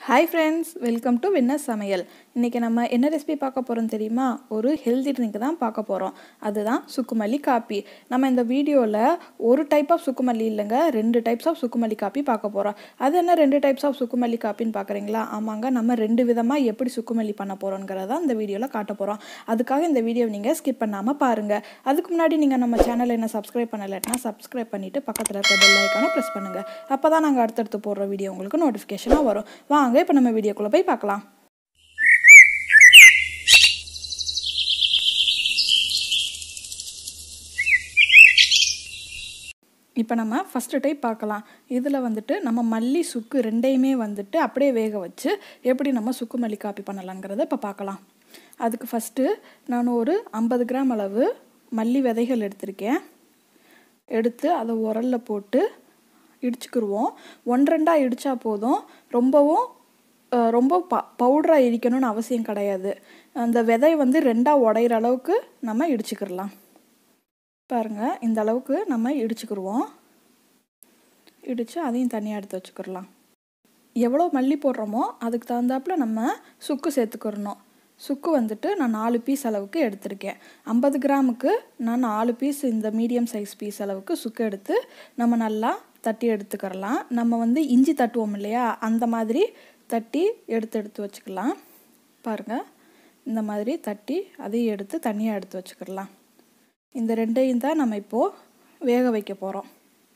hi friends welcome to winner சமையல் இன்றைக்கி நம்ம என்ன ரெசிபி பார்க்க போகிறோம் தெரியுமா ஒரு ஹெல்தி ட்ரிங்க் தான் பார்க்க போகிறோம் அதுதான் சுக்குமல்லி காப்பி நம்ம இந்த வீடியோவில் ஒரு டைப் ஆஃப் சுக்குமல்லி இல்லைங்க ரெண்டு டைப்ஸ் ஆஃப் சுக்குமல்லி காப்பி பார்க்க போகிறோம் அது என்ன ரெண்டு டைப்ஸ் ஆஃப் சுக்குமல்லி காப்பின்னு பார்க்குறீங்களா ஆமாங்க நம்ம ரெண்டு விதமாக எப்படி சுக்குமல்லி பண்ண போகிறோங்கிறத இந்த வீடியோவில் காட்ட போகிறோம் அதுக்காக இந்த வீடியோ நீங்கள் ஸ்கிப் பண்ணாமல் பாருங்கள் அதுக்கு முன்னாடி நீங்கள் நம்ம சேனலை என்ன சப்ஸ்கிரைப் பண்ணலைன்னா சப்ஸ்கிரைப் பண்ணிவிட்டு பக்கத்தில் இருக்க பெல் ஐக்கானை ப்ரெஸ் பண்ணுங்கள் அப்போ தான் நாங்கள் அடுத்தடுத்து போடுற வீடியோ உங்களுக்கு நோட்டிஃபிகேஷனாக வரும் வாங்க இப்போ நம்ம வீடியோக்குள்ளே போய் பார்க்கலாம் இப்போ நம்ம ஃபஸ்ட்டு டைப் பார்க்கலாம் இதில் வந்துட்டு நம்ம மல்லி சுக்கு ரெண்டையுமே வந்துட்டு அப்படியே வேக வச்சு எப்படி நம்ம சுக்கு மல்லி காப்பி பண்ணலாங்கிறத இப்போ பார்க்கலாம் அதுக்கு ஃபஸ்ட்டு நான் ஒரு ஐம்பது கிராம் அளவு மல்லி விதைகள் எடுத்திருக்கேன் எடுத்து அதை உரலில் போட்டு இடிச்சுக்கிடுவோம் ஒன் ரெண்டாக இடித்தா போதும் ரொம்பவும் ரொம்ப ப பவுடராக இடிக்கணும்னு அவசியம் கிடையாது அந்த விதை வந்து ரெண்டாக உடையிற அளவுக்கு நம்ம இடிச்சுக்கிடலாம் பாருங்கள் இந்த அளவுக்கு நம்ம இடிச்சுக்கிடுவோம் இடித்து அதையும் தனியாக எடுத்து வச்சுக்கிடலாம் எவ்வளோ மல்லி போடுறோமோ அதுக்கு தகுந்தாப்பில் நம்ம சுக்கு சேர்த்துக்கிடணும் சுக்கு வந்துட்டு நான் நாலு பீஸ் அளவுக்கு எடுத்திருக்கேன் ஐம்பது கிராமுக்கு நான் நாலு பீஸ் இந்த மீடியம் சைஸ் பீஸ் அளவுக்கு சுக்கு எடுத்து நம்ம நல்லா தட்டி எடுத்துக்கிறலாம் நம்ம வந்து இஞ்சி தட்டுவோம் இல்லையா அந்த மாதிரி தட்டி எடுத்து எடுத்து வச்சுக்கலாம் பாருங்கள் இந்த மாதிரி தட்டி அதையும் எடுத்து தனியாக எடுத்து வச்சுக்கிடலாம் இந்த ரெண்டையும் தான் நம்ம இப்போது வேக வைக்க போகிறோம்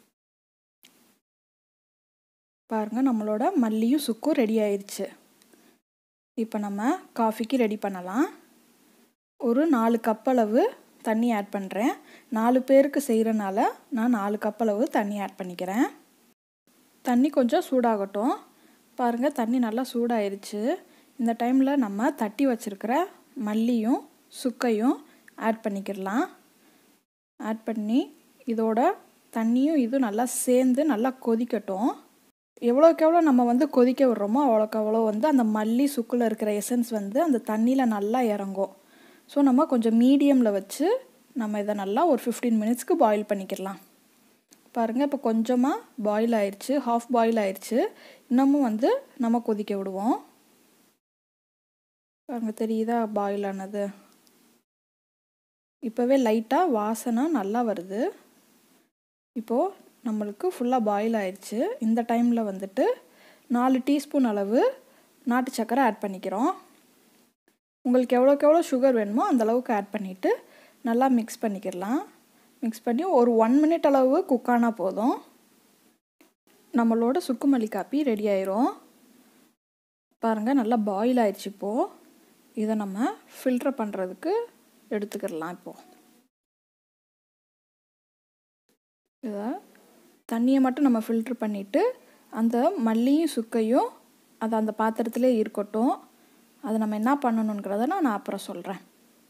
பாருங்கள் நம்மளோட மல்லியும் சுக்கும் ரெடி ஆயிடுச்சு இப்போ நம்ம காஃபிக்கு ரெடி பண்ணலாம் ஒரு நாலு கப் அளவு தண்ணி ஆட் பண்ணுறேன் நாலு பேருக்கு செய்கிறனால நான் நாலு கப் அளவு தண்ணி ஆட் பண்ணிக்கிறேன் தண்ணி கொஞ்சம் சூடாகட்டும் பாருங்கள் தண்ணி நல்லா சூடாயிருச்சு இந்த டைமில் நம்ம தட்டி வச்சுருக்கிற மல்லியும் சுக்கையும் ஆட் பண்ணிக்கிடலாம் ஆட் பண்ணி இதோட தண்ணியும் இதுவும் நல்லா சேர்ந்து நல்லா கொதிக்கட்டும் எவ்வளோக்கு எவ்வளோ நம்ம வந்து கொதிக்க விட்றோமோ அவ்வளோக்கு அவ்வளோ வந்து அந்த மல்லி சுக்கில் இருக்கிற எசன்ஸ் வந்து அந்த தண்ணியில் நல்லா இறங்கும் ஸோ நம்ம கொஞ்சம் மீடியமில் வச்சு நம்ம இதை நல்லா ஒரு ஃபிஃப்டீன் மினிட்ஸ்க்கு பாயில் பண்ணிக்கிடலாம் பாருங்கள் இப்போ கொஞ்சமாக பாயில் ஆயிடுச்சு ஹாஃப் பாயில் ஆயிடுச்சு இன்னமும் வந்து நம்ம கொதிக்க விடுவோம் பாருங்கள் தெரியுதா பாயில் ஆனது இப்போவே லைட்டாக வாசனை நல்லா வருது இப்போது நம்மளுக்கு ஃபுல்லாக பாயில் ஆயிடுச்சு இந்த டைமில் வந்துட்டு நாலு டீஸ்பூன் அளவு நாட்டு சக்கரை ஆட் பண்ணிக்கிறோம் உங்களுக்கு எவ்வளோக்கு எவ்வளோ சுகர் வேணுமோ அந்த அளவுக்கு ஆட் பண்ணிவிட்டு நல்லா மிக்ஸ் பண்ணிக்கிடலாம் மிக்ஸ் பண்ணி ஒரு ஒன் மினிட் அளவு குக் ஆனால் போதும் நம்மளோட சுக்குமல்லி காப்பி ரெடி ஆயிரும் பாருங்கள் நல்லா பாயில் ஆயிடுச்சு இப்போது இதை நம்ம ஃபில்ட்ரு பண்ணுறதுக்கு எடுத்துக்கிடலாம் இப்போது இதை தண்ணியை மட்டும் நம்ம ஃபில்ட்ரு பண்ணிவிட்டு அந்த மல்லியும் சுக்கையும் அது அந்த பாத்திரத்திலே இருக்கட்டும் அதை நம்ம என்ன பண்ணணுங்கிறத நான் அப்புறம் சொல்கிறேன்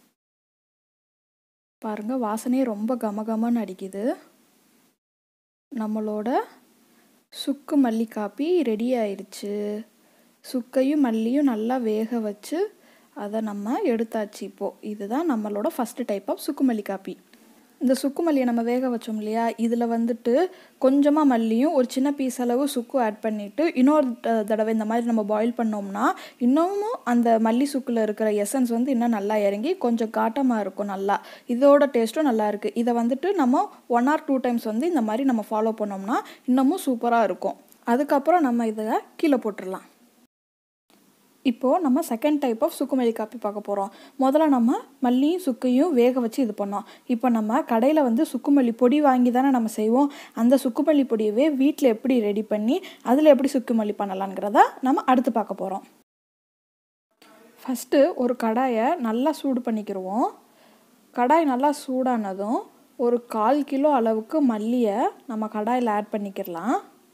பாருங்கள் வாசனையே ரொம்ப கமகமன்னு அடிக்குது நம்மளோட சுக்கு மல்லி காப்பி ரெடி ஆயிடுச்சு சுக்கையும் மல்லியும் நல்லா வேக வச்சு அதை நம்ம எடுத்தாச்சு இப்போது இதுதான் நம்மளோட ஃபஸ்ட்டு டைப் ஆஃப் சுக்குமல்லி காப்பி இந்த சுக்கு மல்லியை நம்ம வேக வச்சோம் இல்லையா இதில் வந்துட்டு கொஞ்சமாக மல்லியும் ஒரு சின்ன பீஸ் அளவு சுக்கு ஆட் பண்ணிவிட்டு இன்னொரு தடவை இந்த மாதிரி நம்ம பாயில் பண்ணோம்னா இன்னமும் அந்த மல்லி சுக்கில் இருக்கிற எசன்ஸ் வந்து இன்னும் நல்லா இறங்கி கொஞ்சம் காட்டமாக இருக்கும் நல்லா இதோட டேஸ்ட்டும் நல்லா இருக்குது இதை வந்துட்டு நம்ம ஒன் ஆர் டூ டைம்ஸ் வந்து இந்த மாதிரி நம்ம ஃபாலோ பண்ணோம்னா இன்னமும் சூப்பராக இருக்கும் அதுக்கப்புறம் நம்ம இதை கீழே போட்டுடலாம் இப்போது நம்ம செகண்ட் டைப் ஆஃப் சுக்குமல்லி காப்பி பார்க்க போகிறோம் முதல்ல நம்ம மல்லியும் சுக்கையும் வேக வச்சு இது பண்ணோம் இப்போ நம்ம கடையில் வந்து சுக்குமல்லி பொடி வாங்கி தானே நம்ம செய்வோம் அந்த சுக்குமல்லி பொடியவே வீட்டில் எப்படி ரெடி பண்ணி அதில் எப்படி சுக்குமல்லி பண்ணலாங்கிறத நம்ம அடுத்து பார்க்க போகிறோம் ஃபஸ்ட்டு ஒரு கடாயை நல்லா சூடு பண்ணிக்கிடுவோம் கடாய் நல்லா சூடானதும் ஒரு கால் கிலோ அளவுக்கு மல்லியை நம்ம கடாயில் ஆட் பண்ணிக்கிடலாம்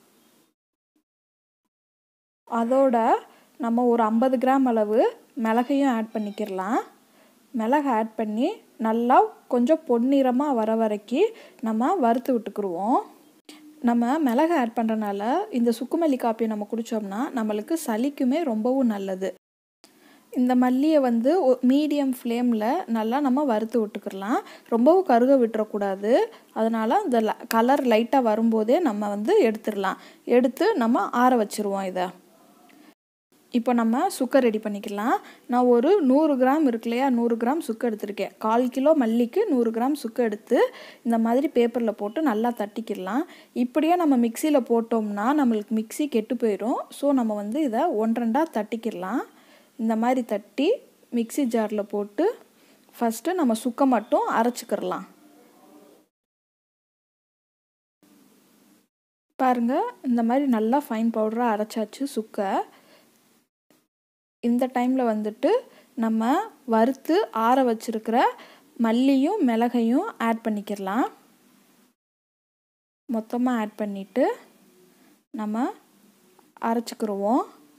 அதோட நம்ம ஒரு ஐம்பது கிராம் அளவு மிளகையும் ஆட் பண்ணிக்கிடலாம் மிளகு ஆட் பண்ணி நல்லா கொஞ்சம் பொன்னிறமாக வர வரைக்கும் நம்ம வறுத்து விட்டுக்குருவோம் நம்ம மிளகு ஆட் பண்ணுறனால இந்த சுக்குமல்லி காப்பியை நம்ம குடித்தோம்னா நம்மளுக்கு சளிக்குமே ரொம்பவும் நல்லது இந்த மல்லியை வந்து மீடியம் ஃப்ளேமில் நல்லா நம்ம வறுத்து விட்டுக்கிடலாம் ரொம்பவும் கருக விட்டுறக்கூடாது அதனால் இந்த கலர் லைட்டாக வரும்போதே நம்ம வந்து எடுத்துடலாம் எடுத்து நம்ம ஆற வச்சுருவோம் இதை இப்போ நம்ம சுக்கை ரெடி பண்ணிக்கலாம் நான் ஒரு நூறு கிராம் இருக்கு இல்லையா நூறு கிராம் சுக்கு எடுத்திருக்கேன் கால் கிலோ மல்லிக்கு நூறு கிராம் சுக்கு எடுத்து இந்த மாதிரி பேப்பரில் போட்டு நல்லா தட்டிக்கிடலாம் இப்படியே நம்ம மிக்சியில் போட்டோம்னா நம்மளுக்கு மிக்சி கெட்டு போயிடும் ஸோ நம்ம வந்து இதை ஒன்றரெண்டாக தட்டிக்கிடலாம் இந்த மாதிரி தட்டி மிக்சி ஜாரில் போட்டு ஃபஸ்ட்டு நம்ம சுக்கை மட்டும் அரைச்சிக்கிடலாம் பாருங்கள் இந்த மாதிரி நல்லா ஃபைன் பவுடராக அரைச்சாச்சு சுக்கை இந்த டைமில் வந்துட்டு நம்ம வறுத்து ஆற வச்சுருக்கிற மல்லியும் மிளகையும் ஆட் பண்ணிக்கிடலாம் மொத்தமாக ஆட் பண்ணிவிட்டு நம்ம அரைச்சிக்கிருவோம்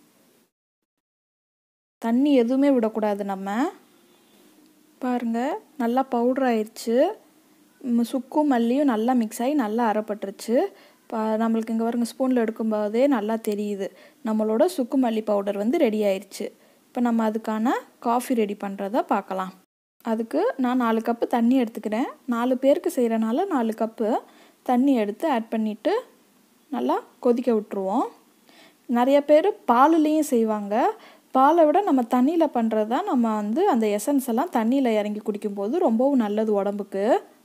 தண்ணி எதுவுமே விடக்கூடாது நம்ம பாருங்கள் நல்லா பவுட்ரு ஆயிடுச்சு சுக்கும் மல்லியும் நல்லா மிக்ஸ் ஆகி நல்லா அரைப்பட்டுருச்சு பா நம்மளுக்கு இங்கே பாருங்க ஸ்பூனில் எடுக்கும்போதே நல்லா தெரியுது நம்மளோட சுக்கு மல்லி பவுடர் வந்து ரெடி ஆயிடுச்சு இப்போ நம்ம அதுக்கான காஃபி ரெடி பண்ணுறத பார்க்கலாம் அதுக்கு நான் நாலு கப்பு தண்ணி எடுத்துக்கிறேன் நாலு பேருக்கு செய்கிறனால நாலு கப்பு தண்ணி எடுத்து ஆட் பண்ணிவிட்டு நல்லா கொதிக்க விட்டுருவோம் நிறைய பேர் பாலுலேயும் செய்வாங்க பாலை விட நம்ம தண்ணியில் பண்ணுறது தான் நம்ம வந்து அந்த எசன்ஸ் எல்லாம் தண்ணியில் இறங்கி குடிக்கும்போது ரொம்பவும் நல்லது உடம்புக்கு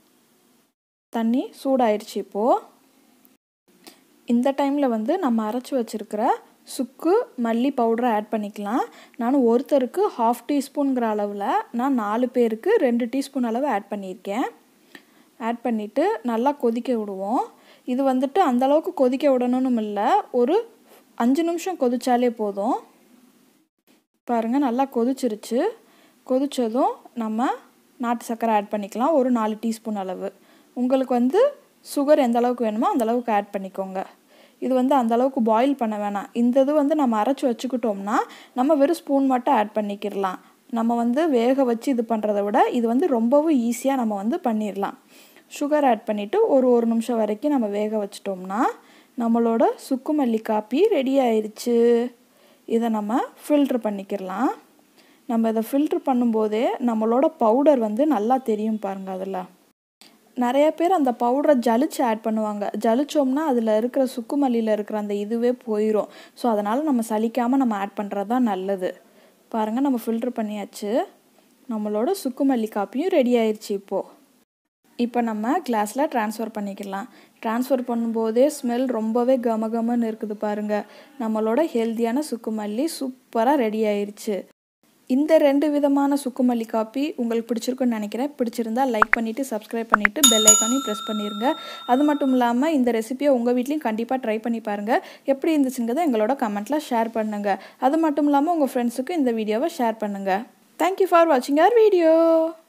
தண்ணி சூடாயிடுச்சு இப்போது இந்த டைமில் வந்து நம்ம அரைச்சி வச்சுருக்கிற சுக்கு மல்லி பவுடரை ஆட் பண்ணிக்கலாம் நான் ஒருத்தருக்கு ஹாஃப் டீஸ்பூனுங்கிற அளவில் நான் நாலு பேருக்கு ரெண்டு டீஸ்பூன் அளவு ஆட் பண்ணியிருக்கேன் ஆட் பண்ணிவிட்டு நல்லா கொதிக்க விடுவோம் இது வந்துட்டு அந்தளவுக்கு கொதிக்க விடணும்னு இல்லை ஒரு அஞ்சு நிமிஷம் கொதிச்சாலே போதும் பாருங்கள் நல்லா கொதிச்சிருச்சு கொதித்ததும் நம்ம நாட்டு சர்க்கரை ஆட் பண்ணிக்கலாம் ஒரு நாலு டீஸ்பூன் அளவு உங்களுக்கு வந்து சுகர் எந்த அளவுக்கு வேணுமோ அந்த அளவுக்கு ஆட் பண்ணிக்கோங்க இது வந்து அந்த அளவுக்கு பாயில் பண்ண வேணாம் இந்த இது வந்து நம்ம அரைச்சி வச்சுக்கிட்டோம்னா நம்ம வெறும் ஸ்பூன் மட்டும் ஆட் பண்ணிக்கிடலாம் நம்ம வந்து வேக வச்சு இது பண்ணுறத விட இது வந்து ரொம்பவும் ஈஸியாக நம்ம வந்து பண்ணிடலாம் சுகர் ஆட் பண்ணிவிட்டு ஒரு ஒரு நிமிஷம் வரைக்கும் நம்ம வேக வச்சிட்டோம்னா நம்மளோட சுக்குமல்லி காப்பி ரெடி ஆயிடுச்சு இதை நம்ம ஃபில்ட்ரு பண்ணிக்கிடலாம் நம்ம இதை ஃபில்ட்ரு பண்ணும்போதே நம்மளோட பவுடர் வந்து நல்லா தெரியும் பாருங்கள் அதில் நிறைய பேர் அந்த பவுடரை ஜலிச்சு ஆட் பண்ணுவாங்க ஜலிச்சோம்னா அதில் இருக்கிற சுக்குமல்லியில் இருக்கிற அந்த இதுவே போயிடும் ஸோ அதனால் நம்ம சலிக்காமல் நம்ம ஆட் பண்ணுறது தான் நல்லது பாருங்கள் நம்ம ஃபில்ட்ரு பண்ணியாச்சு நம்மளோட சுக்குமல்லி காப்பியும் ரெடி ஆயிடுச்சு இப்போது இப்போ நம்ம கிளாஸில் ட்ரான்ஸ்ஃபர் பண்ணிக்கலாம் ட்ரான்ஸ்ஃபர் பண்ணும்போதே ஸ்மெல் ரொம்பவே கமகமன்னு இருக்குது பாருங்கள் நம்மளோட ஹெல்த்தியான சுக்குமல்லி சூப்பராக ரெடி ஆயிடுச்சு இந்த ரெண்டு விதமான சுக்குமல்லி காப்பி உங்களுக்கு பிடிச்சிருக்குன்னு நினைக்கிறேன் பிடிச்சிருந்தா லைக் பண்ணிவிட்டு சப்ஸ்கிரைப் பண்ணிவிட்டு பெல் ஐக்கானையும் ப்ரெஸ் பண்ணிடுங்க அது மட்டும் இல்லாமல் இந்த ரெசிபியை உங்கள் வீட்லேயும் கண்டிப்பாக ட்ரை பண்ணி பாருங்கள் எப்படி இருந்துச்சுங்கிறத எங்களோட கமெண்ட்டில் ஷேர் பண்ணுங்கள் அது மட்டும் இல்லாமல் உங்கள் ஃப்ரெண்ட்ஸுக்கும் இந்த வீடியோவை ஷேர் பண்ணுங்கள் தேங்க்யூ ஃபார் வாட்சிங் அவர் வீடியோ